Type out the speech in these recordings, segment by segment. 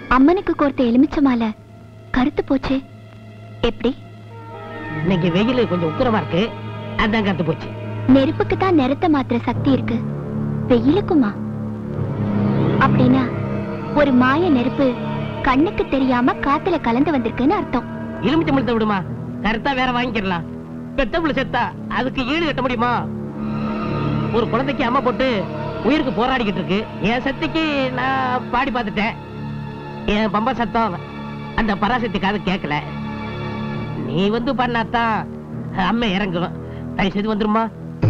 அம்மனுக்கு கோர்த்த எலுமிச்ச மாலை கருத்து போச்சே எப்படி இன்னைக்கு வெயில் கொஞ்சம் உக்கிரமா இருக்கு அதான் கத்து போச்சு நெருப்புக்கு தான் நிறத்த மாத்திர சக்தி இருக்கு வெயிலுக்குமா அப்படின்னா ஒரு மாய நெருப்பு கண்ணுக்கு தெரியாம காத்துல கலந்து வந்திருக்குன்னு அர்த்தம் எலுமிச்சம்பழத்தை விடுமா கருத்தா வேற வாங்கிக்கலாம் பெத்தப்புள்ள செத்தா அதுக்கு ஈடு கட்ட முடியுமா ஒரு குழந்தைக்கு அம்மா போட்டு உயிருக்கு போராடிக்கிட்டு இருக்கு என் சக்திக்கு நான் பாடி பார்த்துட்டேன் என் பம்பா சத்தம் அந்த பராசக்தி காது கேட்கல நீ வந்து பண்ணாதான் அம்மை இறங்கும் தயவு செய்து வந்துருமா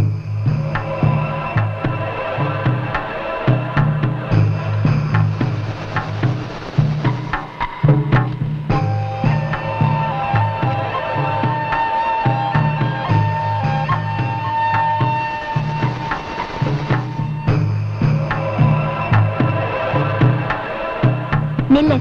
நில்லு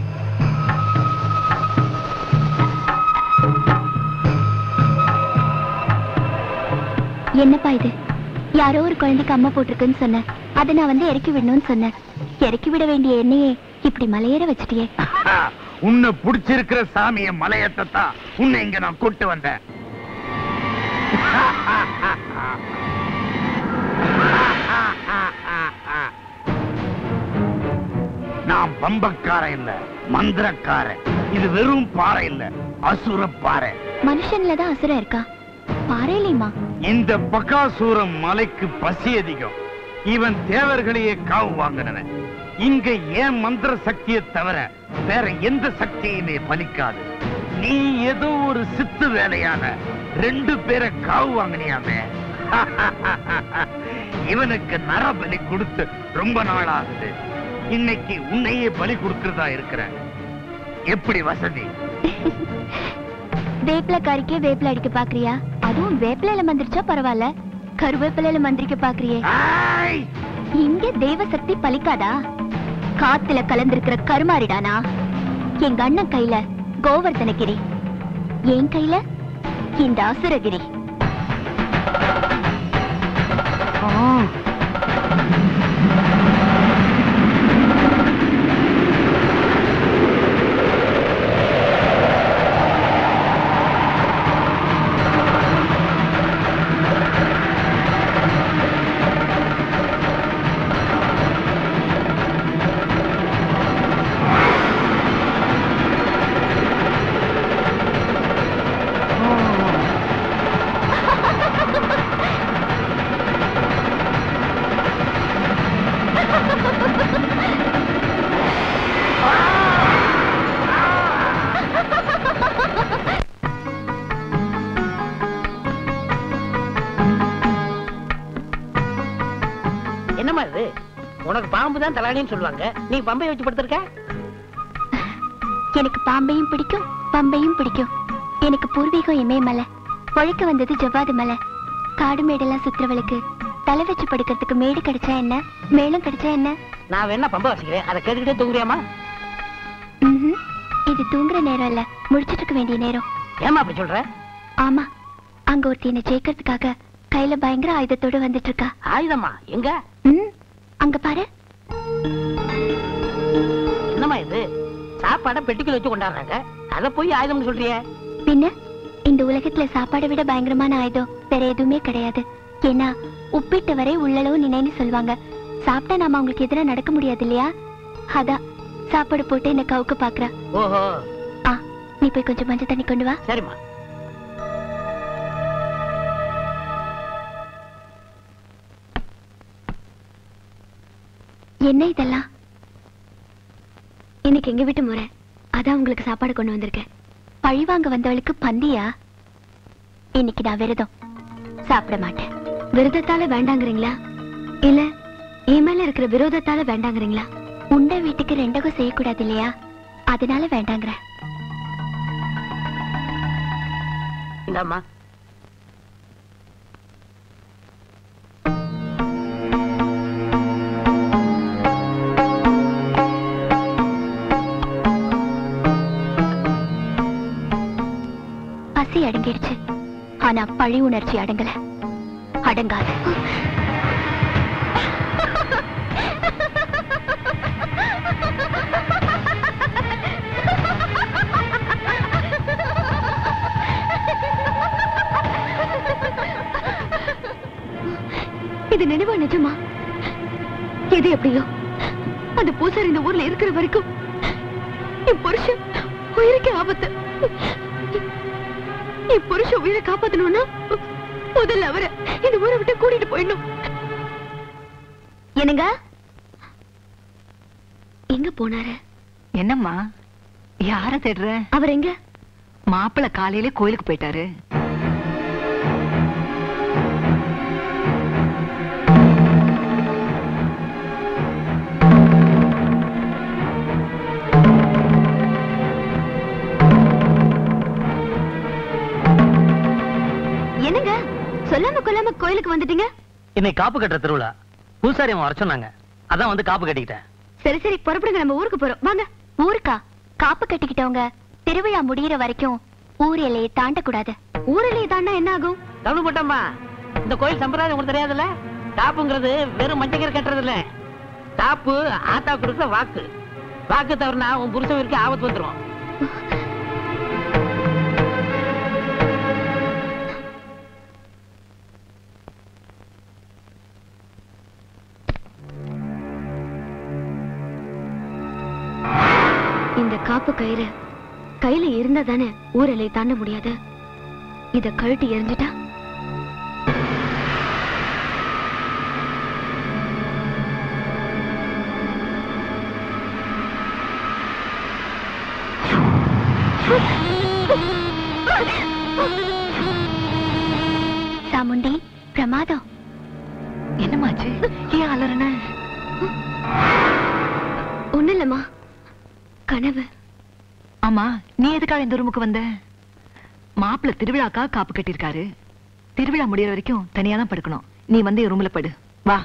என்னப்பா இது யாரோ ஒரு குழந்தைக்கு அம்மா போட்டிருக்குன்னு சொன்னேன் அதை நான் வந்து இறக்கி விடணும்னு சொன்னேன் இறக்கி விட வேண்டிய எண்ணெயே இப்படி மலையேற வச்சிட்டியே உன்னை புடிச்சிருக்கிற சாமிய மலையத்தான் உன்னை இங்க நான் கூட்டு வந்தேன் நான் பம்பக்காரன் இல்ல மந்திரக்காரன் இது வெறும் பாறை இல்ல அசுர பாறை மனுஷன்ல தான் அசுரம் இருக்கா பாறையிலையுமா இந்த பகாசூரம் மலைக்கு பசி அதிகம் இவன் தேவர்களையே காவு வாங்கினவன் இங்க ஏன் மந்திர சக்தியை தவிர வேற எந்த சக்தியுமே பலிக்காது நீ ஏதோ ஒரு சித்து வேலையான ரெண்டு பேரை காவு வாங்கினியாமே இவனுக்கு நரபலி கொடுத்து ரொம்ப நாள் ஆகுது இன்னைக்கு உன்னையே பலி கொடுக்கறதா இருக்கிற எப்படி வசதி வேப்பில கறிக்கே வேப்பில அடிக்க பாக்குறியா அதுவும் வேப்பிலையில மந்திரிச்சா பரவாயில்ல கருவேப்பிலையில மந்திரிக்க பாக்குறியே ஆய்! இங்க தெய்வ சக்தி பலிக்காதா காத்துல கலந்திருக்கிற கருமாரிடானா எங்க அண்ணன் கையில கோவர்தனகிரி என் கையில இந்த அசுரகிரி என்னம்மா இது உனக்கு பாம்பு தான் தலாணின்னு சொல்லுவாங்க நீ பம்பை வச்சு படுத்திருக்க எனக்கு பாம்பையும் பிடிக்கும் பம்பையும் பிடிக்கும் எனக்கு பூர்வீகம் இமயமலை பொழைக்க வந்தது ஜவ்வாது மலை காடு மேடெல்லாம் சுத்துறவளுக்கு தலை வச்சு படுக்கிறதுக்கு மேடு கிடைச்சா என்ன மேலும் கிடைச்சா என்ன நான் வேணா பம்பை வச்சுக்கிறேன் அதை கேட்டுக்கிட்டே தூங்குறியாமா ம்ஹும். இது தூங்குற நேரம் இல்ல முடிச்சிட்டு இருக்க வேண்டிய நேரம் ஏமா அப்படி சொல்ற ஆமா அங்க ஒருத்தி என்ன ஜெயிக்கிறதுக்காக கையில பயங்கர ஆயுதத்தோட வந்துட்டு இருக்கா ஆயுதமா எங்க ம் அங்க பாரு என்னம்மா இது சாப்பாடை பெட்டிக்குள்ள வச்சு கொண்டாடுறாங்க அதை போய் ஆயுதம்னு சொல்றியே பின்ன இந்த உலகத்துல சாப்பாடை விட பயங்கரமான ஆயுதம் வேற எதுவுமே கிடையாது ஏன்னா உப்பிட்ட வரை உள்ளளவு நினைன்னு சொல்லுவாங்க சாப்பிட்டா நாம அவங்களுக்கு எதிராக நடக்க முடியாது இல்லையா அதான் சாப்பாடு போட்டு என்ன கவுக்க பாக்குறா ஓஹோ ஆ நீ போய் கொஞ்சம் மஞ்சள் தண்ணி கொண்டு வா சரிம்மா என்ன இதெல்லாம் இன்னைக்கு எங்க வீட்டு முறை அதான் உங்களுக்கு சாப்பாடு கொண்டு வந்திருக்கேன் பழி வாங்க வந்தவளுக்கு பந்தியா இன்னைக்கு நான் விரதம் சாப்பிட மாட்டேன் விரதத்தால வேண்டாங்கிறீங்களா இல்ல என் மேல இருக்கிற விரோதத்தால வேண்டாங்கிறீங்களா உண்ட வீட்டுக்கு ரெண்டகம் செய்யக்கூடாது இல்லையா அதனால வேண்டாங்கிறேன் இந்தாம்மா பசி அடங்கிடுச்சு ஆனா பழி உணர்ச்சி அடங்கல அடங்காது இது நினைவா நிஜமா எது எப்படியோ அந்த பூசாரி இந்த ஊர்ல இருக்கிற வரைக்கும் என் புருஷன் உயிருக்கு ஆபத்து என் புருஷன் உயிரை காப்பாத்தணும்னா முதல்ல அவரை இந்த ஊரை விட்டு கூட்டிட்டு போயிடணும் என்னங்க எங்க போனாரு என்னம்மா யார தேடுற அவர் எங்க மாப்பிள்ள காலையிலே கோயிலுக்கு போயிட்டாரு என்னங்க சொல்லாம கொல்லாம கோயிலுக்கு வந்துட்டீங்க இன்னைக்கு காப்பு கட்டுற திருவிழா பூசாரி அவன் வர சொன்னாங்க அதான் வந்து காப்பு கட்டிக்கிட்டேன் சரி சரி புறப்படுங்க நம்ம ஊருக்கு போறோம் வாங்க ஊருக்கா காப்பு கட்டிக்கிட்டவங்க திருவிழா முடியிற வரைக்கும் ஊர் எல்லையை தாண்டக்கூடாது ஊர் எல்லையை தாண்டா என்ன ஆகும் கவலைப்பட்டம்மா இந்த கோயில் சம்பிரதாயம் உங்களுக்கு தெரியாதுல்ல காப்புங்கிறது வெறும் மஞ்சக்கர் கட்டுறது இல்ல காப்பு ஆத்தா கொடுத்த வாக்கு வாக்கு தவறுனா உன் புருஷன் இருக்கு ஆபத்து வந்துரும் இந்த காப்பு கயிறு கையில இருந்தா தானே ஊர் எல்லையை தாண்ட முடியாது இத கழட்டி எரிஞ்சிட்டா சாமுண்டி பிரமாதம் என்னமாச்சு ஏன் அலறன ஒண்ணு இல்லம்மா கனவு ஆமா நீ எதுக்காக இந்த ரூமுக்கு வந்த மாப்பிள்ள திருவிழாக்கா காப்பு கட்டியிருக்காரு திருவிழா முடியற வரைக்கும் தனியா தான் படுக்கணும் நீ வந்து என் ரூம்ல படு வா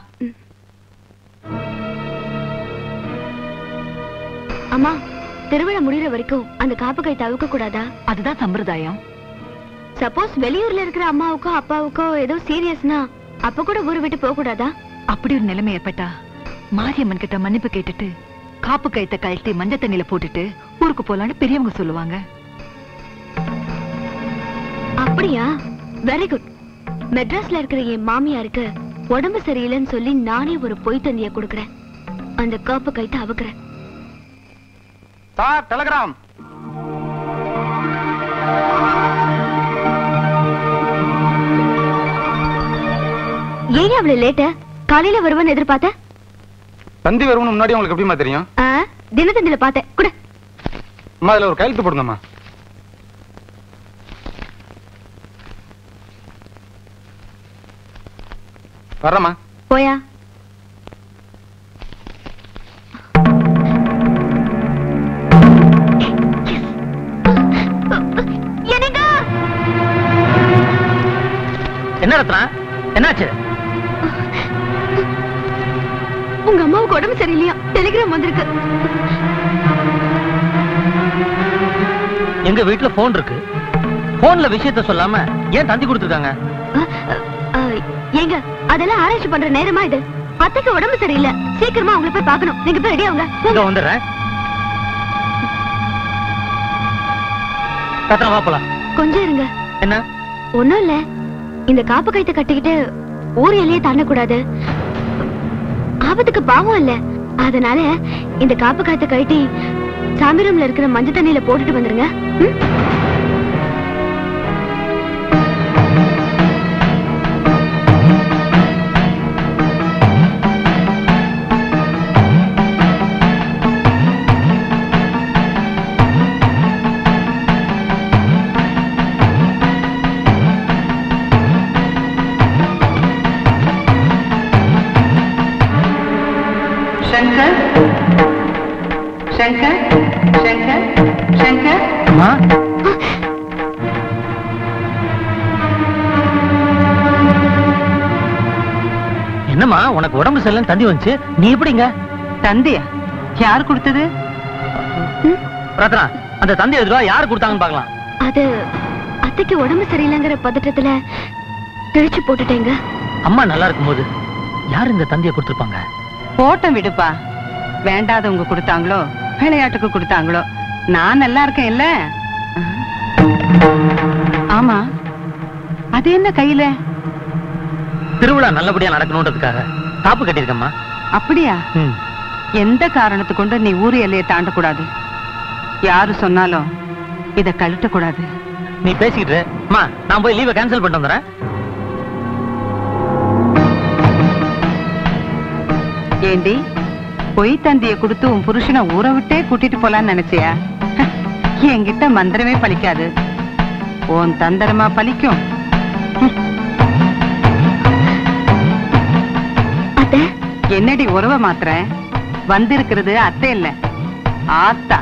அம்மா திருவிழா முடியிற வரைக்கும் அந்த காப்பு கை தவிர்க்க கூடாதா அதுதான் சம்பிரதாயம் சப்போஸ் வெளியூர்ல இருக்கிற அம்மாவுக்கோ அப்பாவுக்கோ ஏதோ சீரியஸ்னா அப்ப கூட ஊரை விட்டு போக கூடாதா அப்படி ஒரு நிலைமை ஏற்பட்டா மாரியம்மன் கிட்ட மன்னிப்பு கேட்டுட்டு காப்பு கயத்தை கழட்டி மஞ்சள் தண்ணியில போட்டுட்டு ஊருக்கு போலான்னு பெரியவங்க சொல்லுவாங்க அப்படியா வெரி குட் மெட்ராஸ்ல இருக்கிற என் மாமியாருக்கு உடம்பு சரியில்லைன்னு சொல்லி நானே ஒரு பொய் தந்திய கொடுக்கறேன் அந்த காப்பு கைத்தை அவுக்குறேன் சார் டெலகிராம் ஏன் அவ்வளவு லேட்டு காலையில வருவேன்னு எதிர்பார்த்த தந்தி வரும்னு முன்னாடி உங்களுக்கு எப்படிமா தெரியும் ஆ, தினத்தந்தில பார்த்தேன் கூட அம்மா அதுல ஒரு கையெழுத்து போடுங்கம்மா வர்றேம்மா போயா என்னங்க என்ன ரத்னா என்னாச்சு உங்க அம்மாவுக்கு உடம்பு சரியில்லையா டெலிகிராம் வந்திருக்கு எங்க வீட்டுல போன் இருக்கு போன்ல விஷயத்த சொல்லாம ஏன் தந்தி கொடுத்துருக்காங்க அ, அ, அ, ஏங்க அதெல்லாம் ஆராய்ச்சி பண்ற நேரமா இது அத்தைக்கு உடம்பு சரியில்லை சீக்கிரமா அவங்கள போய் பார்க்கணும் நீங்க போய் ரெடி ஆகுங்க இங்க வந்துடுறேன் ரத்னா வா போலாம் கொஞ்சம் இருங்க என்ன ஒண்ணும் இல்ல இந்த காப்பு கைத்தை கட்டிக்கிட்டு ஊர் எல்லையே தாண்டக்கூடாது ஆபத்துக்கு பாவம் இல்ல அதனால இந்த காப்பு காய்த்த கழட்டி சாமி ரூம்ல இருக்கிற மஞ்சள் தண்ணியில போட்டுட்டு வந்துருங்க ம்? शंकर शंकर शंकर शंकर அம்மா என்னம்மா உனக்கு உடம்பு சரியில்லைன்னு தந்தி வந்துச்சு நீ எப்படிங்க தந்தையா யார் கொடுத்தது ரத்னா அந்த தந்தி எதுவா யாரு கொடுத்தாங்கன்னு பார்க்கலாம் அது அத்தைக்கு உடம்பு சரியில்லைங்கிற பதட்டத்துல கிழிச்சு போட்டுட்டேங்க அம்மா நல்லா இருக்கும்போது யார் இந்த தந்தியை கொடுத்துருப்பாங்க போட்டம் விடுப்பா வேண்டாதவங்க கொடுத்தாங்களோ விளையாட்டுக்கு கொடுத்தாங்களோ நான் நல்லா இருக்கேன் இல்ல ஆமா அது என்ன கையில திருவிழா நல்லபடியா நடக்கணுன்றதுக்காக காப்பு கட்டியிருக்கம்மா அப்படியா ம். எந்த காரணத்து கொண்டு நீ ஊர் எல்லையை தாண்டக்கூடாது யாரு சொன்னாலும் இத கழட்டக்கூடாது நீ பேசிக்கிட்டு இரு. அம்மா நான் போய் லீவை கேன்சல் பண்ணிட்டு வந்துடுறேன் ஏண்டி பொய் தந்திய கொடுத்து உன் புருஷனை ஊரை விட்டே கூட்டிட்டு போலான்னு நினைச்சியா என்கிட்ட மந்திரமே பலிக்காது உன் தந்திரமா பலிக்கும் அத்த என்னடி உறவை மாத்திர வந்திருக்கிறது அத்தை இல்ல ஆத்தா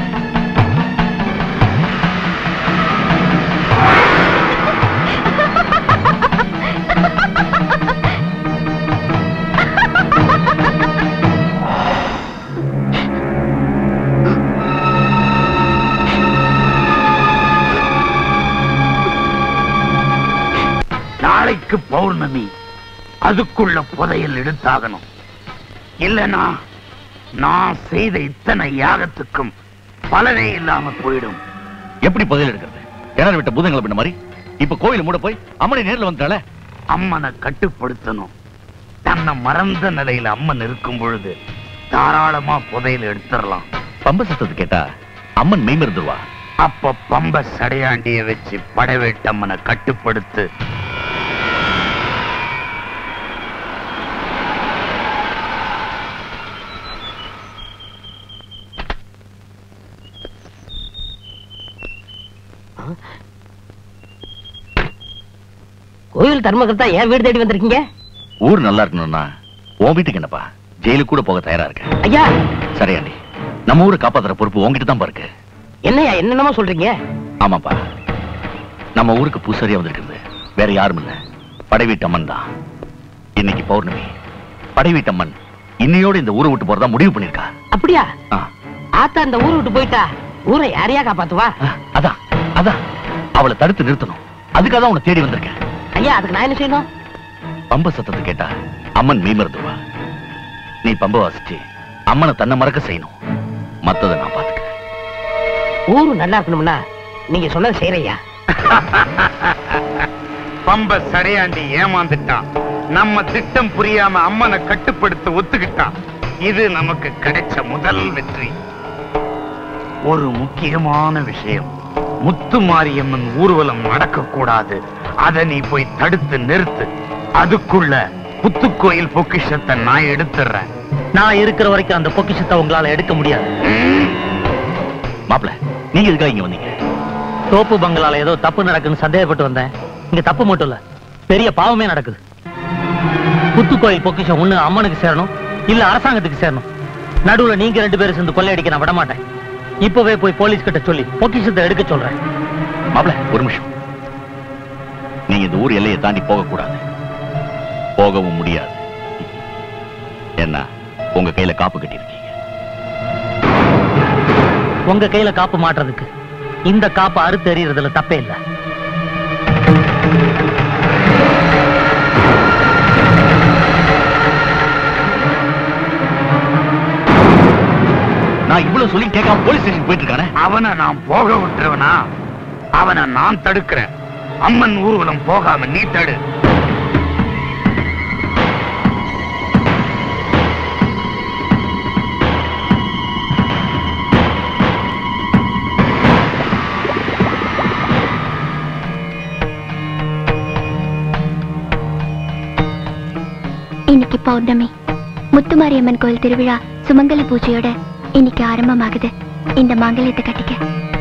நாளைக்கு பௌர்ணமி அதுக்குள்ள புதையல் எடுத்தாகணும் இல்லனா நான் செய்த இத்தனை யாகத்துக்கும் பலனே இல்லாம போயிடும் எப்படி புதையல் எடுக்கிறது கிணறு விட்ட பூதங்களை பண்ண மாதிரி இப்ப கோயில் மூட போய் அம்மனை நேர்ல வந்துட்டால அம்மனை கட்டுப்படுத்தணும் தன்னை மறந்த நிலையில அம்மன் இருக்கும் பொழுது தாராளமா புதையல் எடுத்துடலாம் பம்ப சத்தத்தை கேட்டா அம்மன் மெய்மருந்துருவா அப்ப பம்ப சடையாண்டிய வச்சு படவேட்டம்மனை கட்டுப்படுத்து கோயில் தர்மகர்த்தா ஏன் வீடு தேடி வந்திருக்கீங்க ஊர் நல்லா இருக்கணும்னா உன் வீட்டுக்கு என்னப்பா ஜெயிலுக்கு கூட போக தயாரா இருக்க ஐயா சரியாண்டி நம்ம ஊரை காப்பாத்துற பொறுப்பு உன்கிட்ட தான் இருக்கு என்னய்யா என்னென்னமோ சொல்றீங்க ஆமாப்பா நம்ம ஊருக்கு பூசாரியா வந்திருக்கிறது வேற யாரும் இல்ல படைவீட்டம்மன் தான் இன்னைக்கு பௌர்ணமி படைவீட்டம்மன் இன்னையோட இந்த ஊரை விட்டு போறதா முடிவு பண்ணிருக்கா அப்படியா ஆ, ஆத்தா இந்த ஊரை விட்டு போயிட்டா ஊரை யாரையா காப்பாத்துவா ஆ, அதான் அதான் அவளை தடுத்து நிறுத்தணும் அதுக்காக தான் உன்னை தேடி வந்திருக்கேன் ஐயா அதுக்கு நான் என்ன செய்யணும் பம்ப சத்தத்தை கேட்டா அம்மன் மீமருந்துவா நீ பம்ப வாசிச்சு அம்மனை தன்னை மறக்க செய்யணும் மத்ததை நான் பாத்துக்கிறேன் ஊரு நல்லா இருக்கணும்னா நீங்க சொன்னது செய்யறையா பம்ப சடையாண்டி ஏமாந்துட்டான் நம்ம திட்டம் புரியாம அம்மனை கட்டுப்படுத்த ஒத்துக்கிட்டான் இது நமக்கு கிடைச்ச முதல் வெற்றி ஒரு முக்கியமான விஷயம் முத்து மாரியம்மன் ஊர்வலம் நடக்கக்கூடாது அதை நீ போய் தடுத்து நிறுத்து அதுக்குள்ள புத்துக்கோயில் பொக்கிஷத்தை நான் எடுத்துடுறேன் நான் இருக்கிற வரைக்கும் அந்த பொக்கிஷத்தை உங்களால எடுக்க முடியாது மாப்பிள நீங்க எதுக்காக இங்க வந்தீங்க தோப்பு பங்களால ஏதோ தப்பு நடக்குன்னு சந்தேகப்பட்டு வந்தேன் இங்க தப்பு மட்டும் இல்ல பெரிய பாவமே நடக்குது புத்துக்கோயில் பொக்கிஷம் ஒண்ணு அம்மனுக்கு சேரணும் இல்ல அரசாங்கத்துக்கு சேரணும் நடுவுல நீங்க ரெண்டு பேரும் சேர்ந்து கொள்ளையடிக்க நான் விட மாட்டேன் இப்பவே போய் போலீஸ் கிட்ட சொல்லி பொக்கிஷத்தை எடுக்க சொல்றேன் மாப்பிள ஒரு நிமிஷம் நீங்க இந்த ஊர் எல்லையை தாண்டி போக கூடாது போகவும் முடியாது என்ன உங்க கையில காப்பு கட்டியிருக்கீங்க உங்க கையில காப்பு மாட்டுறதுக்கு இந்த காப்பு அறுத்து எறியறதுல தப்பே இல்ல நான் இவ்வளவு சொல்லி கேட்காம போலீஸ் ஸ்டேஷன் போயிட்டு இருக்கானே அவனை நான் போக விட்டுருவனா அவனை நான் தடுக்கிறேன் அம்மன் ஊர்வலம் போகாம நீ தடு இன்னைக்கு பௌர்ணமி முத்துமாரியம்மன் கோயில் திருவிழா சுமங்கலி பூஜையோட இன்னைக்கு ஆரம்பமாகுது இந்த மாங்கல்யத்தை கட்டிக்க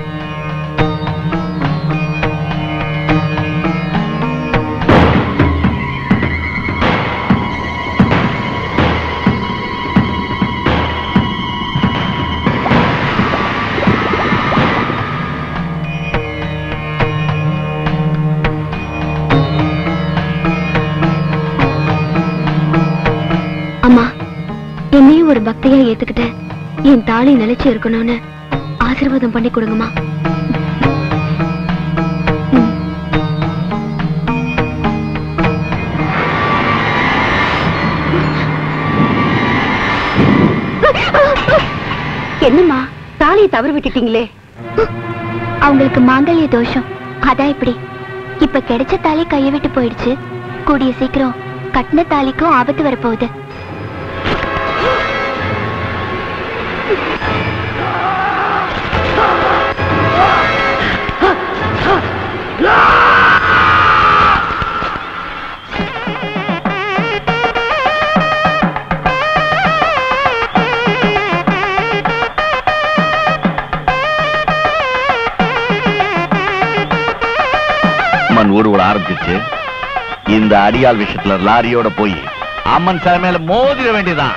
அம்மா என்னையும் ஒரு பக்தியா ஏத்துக்கிட்டு என் தாலி நிலைச்சு இருக்கணும்னு ஆசீர்வாதம் பண்ணி கொடுங்கம்மா ம். என்னம்மா தாலியை தவறு விட்டுட்டீங்களே அவங்களுக்கு மாங்கல்ய தோஷம் அதான் இப்படி இப்ப கிடைச்ச தாலி கையை விட்டு போயிடுச்சு கூடிய சீக்கிரம் கட்டின தாலிக்கும் ஆபத்து வரப்போகுது அம்மன் ஊர்வலம் ஆரம்பிச்சிருச்சு இந்த அடியாள் விஷயத்துல லாரியோட போய் அம்மன் சிலை மேல மோதிர வேண்டியதான்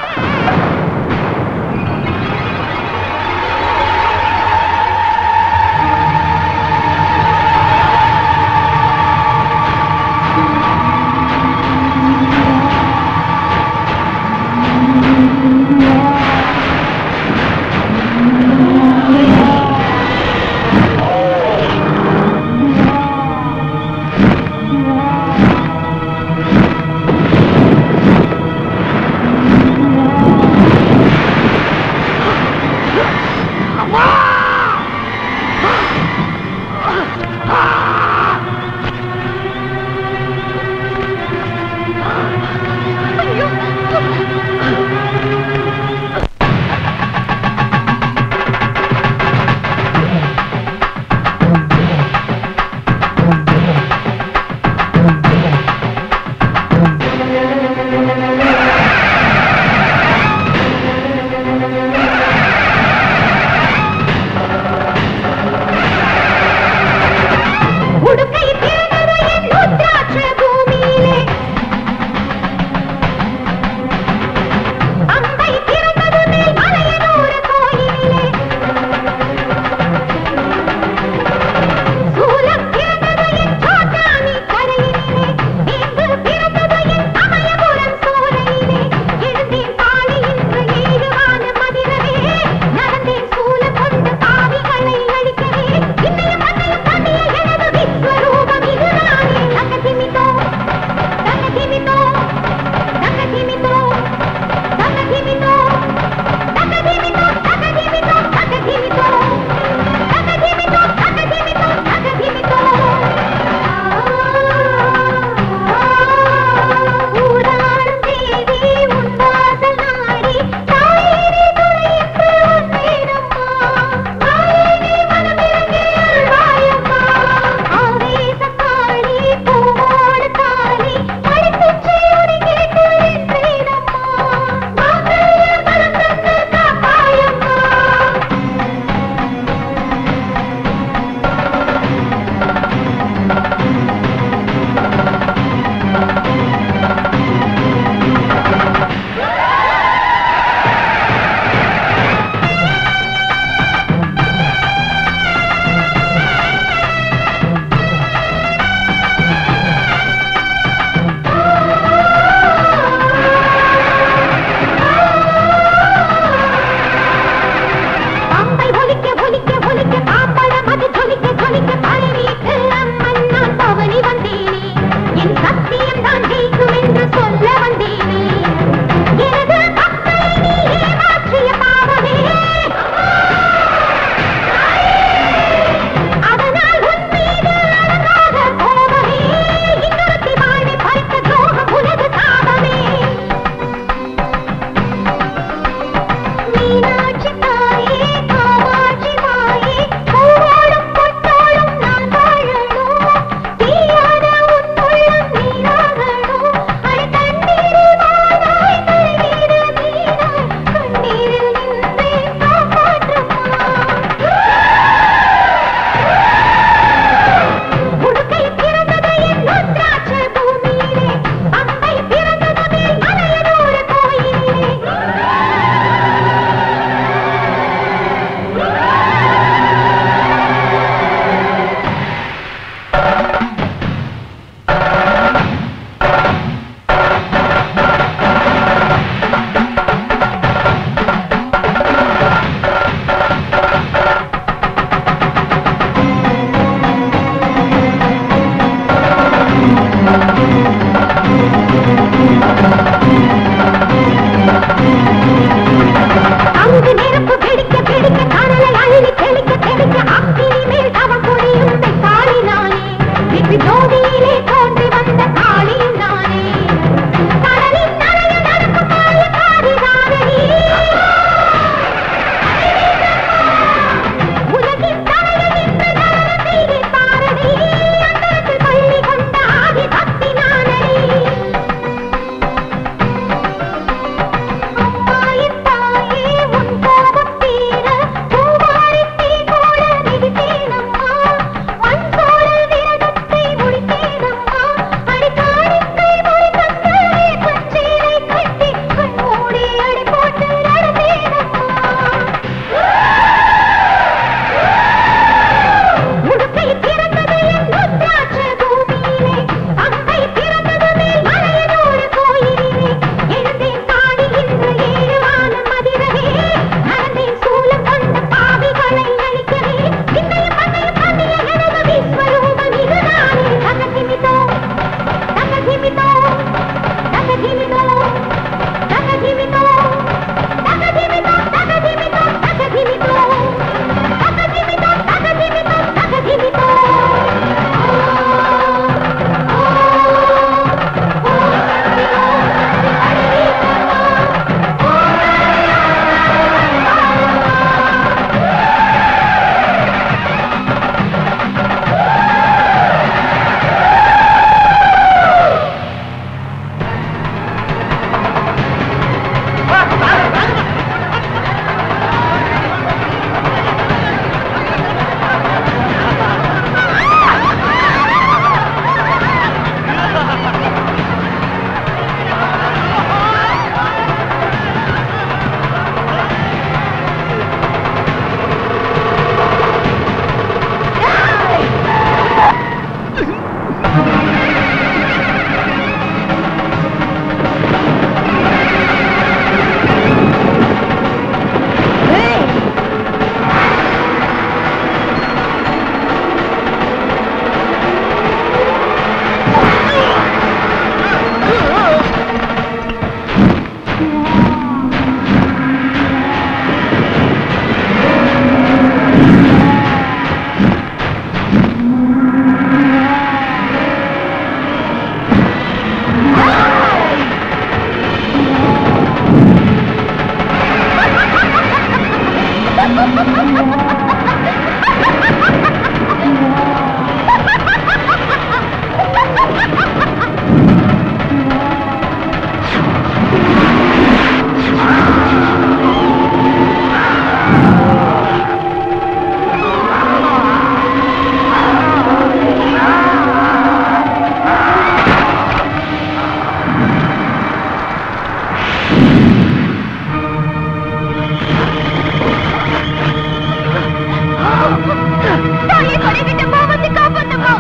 தாயே படைவிட்டம்மா வந்து காப்பாத்தம்மா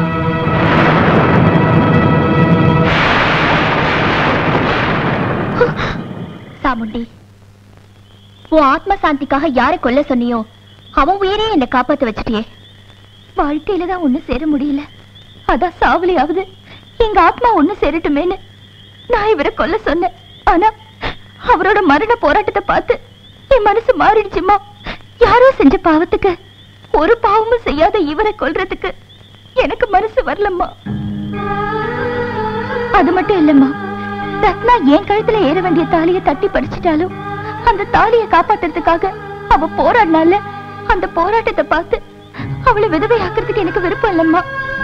சாமுண்டி உன் ஆத்ம சாந்திக்காக யாரை கொல்ல சொன்னியோ அவன் உயிரே என்னை காப்பாத்த வச்சிட்டியே வாழ்க்கையில தான் ஒண்ணு சேர முடியல அதான் சாவலியாவது எங்க ஆத்மா ஒண்ணு சேரட்டுமேன்னு நான் இவரை கொல்ல சொன்னேன் ஆனா அவரோட மரண போராட்டத்தை பார்த்து என் மனசு மாறிடுச்சுமா யாரோ செஞ்ச பாவத்துக்கு ஒரு பாவமும் செய்யாத இவரை கொல்றதுக்கு எனக்கு மனசு வரலம்மா அது மட்டும் இல்லம்மா ரத்னா என் கழுத்துல ஏற வேண்டிய தாலியை தட்டி படிச்சிட்டாலும் அந்த தாலியை காப்பாத்துறதுக்காக அவ போராடினால அந்த போராட்டத்தை பார்த்து அவளை விதவையாக்குறதுக்கு எனக்கு விருப்பம் இல்லம்மா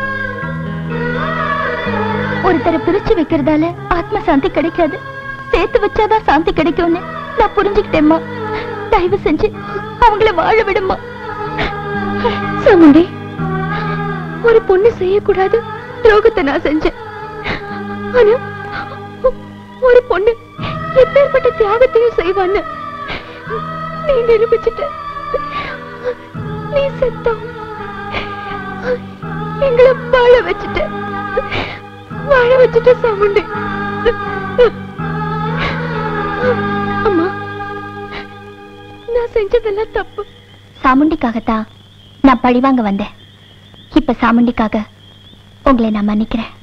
ஒருத்தரை பிரிச்சு வைக்கிறதால ஆத்ம சாந்தி கிடைக்காது சேர்த்து வச்சாதான் சாந்தி கிடைக்கும்னு நான் புரிஞ்சுக்கிட்டேம்மா தயவு செஞ்சு அவங்கள வாழ விடுமா சாமுண்டி ஒரு பொண்ணு செய்யக்கூடாது துரோகத்தை நான் செஞ்சேன் ஆனா ஒரு பொண்ணு எப்பேற்பட்ட தியாகத்தையும் செய்வான்னு நீ நிரூபிச்சுட்ட நீ செத்தோம் எங்களை வாழ வச்சுட்ட வாழ வச்சுட்ட சாமுண்டி அம்மா நான் செஞ்சதெல்லாம் தப்பு சாமுண்டிக்காகத்தான் நான் பழிவாங்க வந்தேன் இப்ப சாமுண்டிக்காக உங்களை நான் மன்னிக்கிறேன்